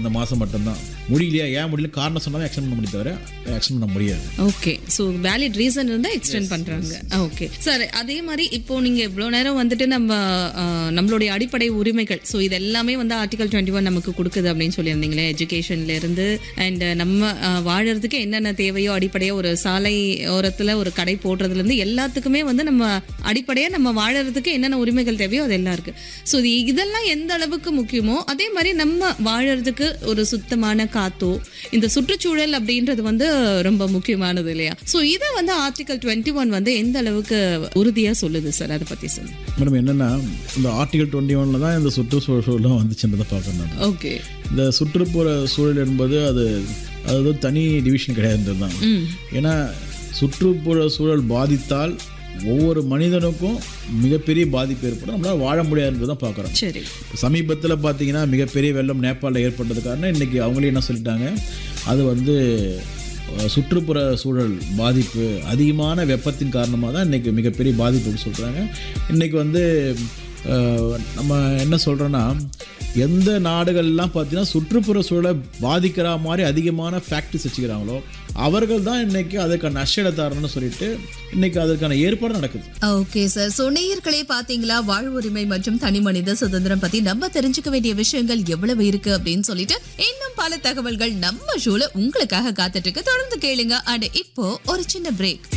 இந்த மாதம் மட்டும்தான் முடியலையா ஏன் முடியல காரணம் சொன்னாலும் எக்ஸ்டெண்ட் பண்ண முடியும் தவிர எக்ஸ்டெண்ட் பண்ண முடியாது ஓகே ஸோ வேலிட் ரீசன் இருந்தால் எக்ஸ்டெண்ட் பண்ணுறாங்க ஓகே சார் அதே மாதிரி இப்போ நீங்கள் இவ்வளோ நேரம் வந்துட்டு நம்ம ஆஹ், நம்மளுடைய அடிப்படை உரிமைகள் ஸோ இது எல்லாமே வந்து ஆர்டிகல் டுவெண்ட்டி ஒன் நமக்கு கொடுக்குது அப்படின்னு சொல்லியிருந்தீங்களே எஜுகேஷன்ல இருந்து அண்ட் நம்ம ஆஹ், வாழறதுக்கு என்னென்ன தேவையோ அடிப்படையாக ஒரு சாலை ஓரத்தில் ஒரு கடை போடுறதுலேருந்து எல்லாத்துக்குமே வந்து நம்ம அடிப்படையாக நம்ம வாழறதுக்கு என்னென்ன உரிமைகள் தேவையோ அது எல்லாம் இருக்கு ஸோ இது இதெல்லாம் எந்த அளவுக்கு முக்கியமோ அதே மாதிரி நம்ம வாழறதுக்கு ஒரு சுத்தமான காத்தோ இந்த சுற்றுச்சூழல் அப்படின்றது வந்து ரொம்ப முக்கியமானது இல்லையா ஸோ இதை வந்து ஆர்டிகல் டுவெண்ட்டி ஒன் வந்து எந்த அளவுக்கு உறுதியாக சொல்லுது சார் அதை பற்றி சொல்லுங்க மேடம் என்னென்னா இந்த ஆர்டிகல் டுவெண்ட்டி ஒனில் தான் இந்த சுற்றுச்சூழலாம் வந்துச்சுன்றதை பார்க்கணும் நம்ம. ஓகே இந்த சுற்றுப்புற சூழல் என்பது அது அது வந்து தனி டிவிஷன் கிடையாதுன்றது தான் ம் ஏன்னா சுற்றுப்புற சூழல் பாதித்தால் ஒவ்வொரு மனிதனுக்கும் மிகப்பெரிய பாதிப்பு ஏற்படும் நம்மளால் வாழ முடியாதுன்றது தான் பார்க்குறோம் சரி சமீபத்தில் பார்த்தீங்கன்னா மிகப்பெரிய வெள்ளம் நேபாளில் ஏற்பட்டது காரணம் இன்றைக்கி அவங்களே என்ன சொல்லிட்டாங்க அது வந்து அஹ், சுற்றுப்புற சூழல் பாதிப்பு அதிகமான வெப்பத்தின் காரணமாக தான் இன்றைக்கி மிகப்பெரிய பாதிப்புன்னு சொல்கிறாங்க இன்றைக்கி வந்து அஹ், நம்ம என்ன சொல்கிறோன்னா எந்த நாடுகள்லாம் பார்த்தீங்கன்னா சுற்றுப்புற சூழலை பாதிக்கிற மாதிரி அதிகமான ஃபேக்ட்ரிஸ் வச்சுக்கிறாங்களோ அவர்கள் தான் இன்றைக்கி அதுக்கான நஷ்டத்தாரன்னு சொல்லிட்டு இன்றைக்கி அதற்கான ஏற்பாடு நடக்குது ஓகே சார் ஸோ நேயர்களே பாத்தீங்களா வாழ்வுரிமை மற்றும் தனி மனித சுதந்திரம் பத்தி நம்ம தெரிஞ்சுக்க வேண்டிய விஷயங்கள் எவ்வளவு இருக்கு அப்படின்னு சொல்லிட்டு இன்னும் பல தகவல்கள் நம்ம ஷோல உங்களுக்காக காத்துட்டு இருக்கு தொடர்ந்து கேளுங்க அண்ட் இப்போ ஒரு சின்ன பிரேக்